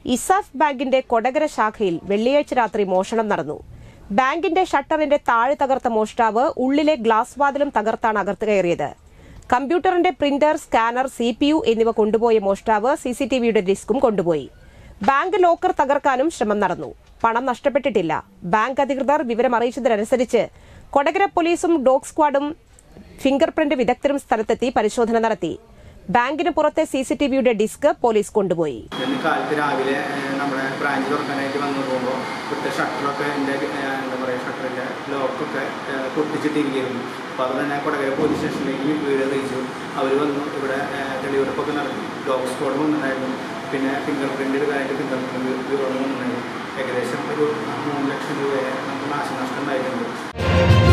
ഇസാഫ് ബാങ്കിന്റെ കൊടകര ശാഖയിൽ വെള്ളിയാഴ്ച രാത്രി മോഷണം നടന്നു ബാങ്കിന്റെ ഷട്ടറിന്റെ താഴെ തകർത്ത മോഷ്ടാവ് ഉള്ളിലെ ഗ്ലാസ് വാതിലും തകർത്താണ് അകത്ത് കയറിയത് കമ്പ്യൂട്ടറിന്റെ printer scanner C P U എന്നിവ കൊണ്ടുപോയ മോഷ്ടാവ് സിസിടിവിയുടെ ഡിസ്കും കൊണ്ടുപോയി ബാങ്ക് ലോക്കർ തകർക്കാനും ശ്രമം നടന്നു പണം നഷ്ടപ്പെട്ടിട്ടില്ല ബാങ്ക് അധികൃതർ വിവരം അറിയിച്ചതിനനുസരിച്ച് കൊടകര പോലീസും ഡോഗ് സ്ക്വാഡും ഫിംഗർ പ്രിന്റ് വിദഗ്ധരും സ്ഥലത്തെത്തി പരിശോധന നടത്തി ബാങ്കിന് പുറത്തെ സിസിടിവിയുടെ ഡിസ്ക് പോലീസ് കൊണ്ടുപോയി ഇന്ന് കാലത്ത് രാവിലെ ഏഹ്, നമ്മുടെ ബ്രാഞ്ച് തുറക്കാനായിട്ട് വന്നു പോകുമ്പോൾ ഇവിടുത്തെ ഷട്ടറൊക്കെ എൻ്റെ ഏഹ്, എന്താ പറയുക ഷട്ടറിൻ്റെ ലോക്കൊക്കെ ഏഹ്, പൊട്ടിച്ചിട്ടിരിക്കുന്നു അപ്പോൾ അത് തന്നെ കൊടകര പോലീസ് സ്റ്റേഷനിലേക്ക് വീട് അറിയിച്ചു അവർ വന്നു ഇവിടെ ഏഹ്, തെളിവെടുപ്പൊക്കെ നടത്തി ഡോഗ് സ്ക്വാഡ് വന്നിട്ടുണ്ടായിരുന്നു പിന്നെ ഫിംഗർ പ്രിൻ്റ് എടുക്കാനായിട്ട് ഫിംഗർ പ്രിൻ്റ് ബ്യൂറോ വന്നിട്ടുണ്ടായിരുന്നു ഏകദേശം ഒരു മൂന്ന് ലക്ഷം രൂപയെ നമുക്ക് നാശനഷ്ടം ഉണ്ടായിട്ടുണ്ട്